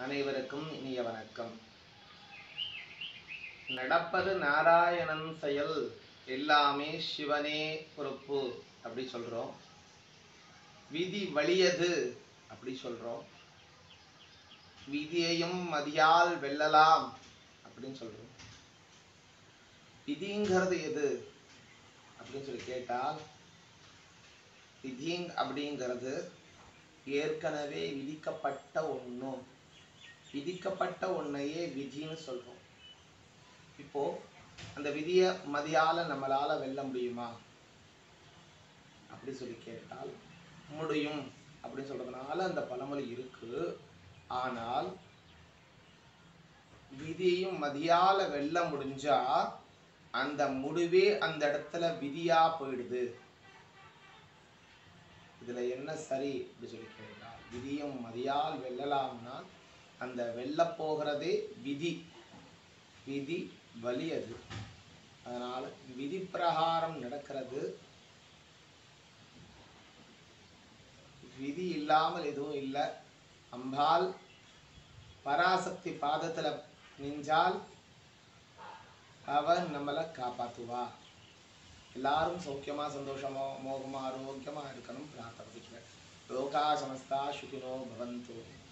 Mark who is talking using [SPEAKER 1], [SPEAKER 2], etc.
[SPEAKER 1] அனைவருக்கும் இனிய வணக்கம் நடப்பது நாராயணன் செயல் எல்லாமே சிவனே பொறுப்பு அப்படி சொல்றோம் விதி வலியது அப்படி சொல்றோம் விதியையும் மதியால் வெல்லலாம் அப்படின்னு சொல்றோம் விதிங்கிறது எது அப்படின்னு சொல்லி கேட்டால் விதிங் அப்படிங்கிறது ஏற்கனவே விதிக்கப்பட்ட ஒண்ணும் விதிக்கப்பட்ட ஒன்னையே விதின்னு சொல்றோம் இப்போ அந்த விதியை மதியால நம்மளால வெல்ல முடியுமா அப்படி சொல்லி கேட்டால் முடியும் அப்படின்னு சொல்றதுனால அந்த பழமொழி இருக்கு ஆனால் விதியையும் மதியால வெல்ல முடிஞ்சா அந்த முடிவே அந்த இடத்துல விதியா போயிடுது இதுல என்ன சரி அப்படி சொல்லி கேட்டால் விதியும் மதியால் வெல்லலாம்னா அந்த வெல்ல போகிறதே விதி விதி வலியது அதனால விதி பிரகாரம் நடக்கிறது விதி இல்லாமல் எதுவும் இல்லை அம்பாள் பராசக்தி பாதத்துல நின்றால் அவன் நம்மளை காப்பாத்துவா எல்லாரும் சௌக்கியமா சந்தோஷமா மோகமா ஆரோக்கியமா இருக்கணும் பிரார்த்தனை லோகா சமஸ்தா சுகினோ பவந்து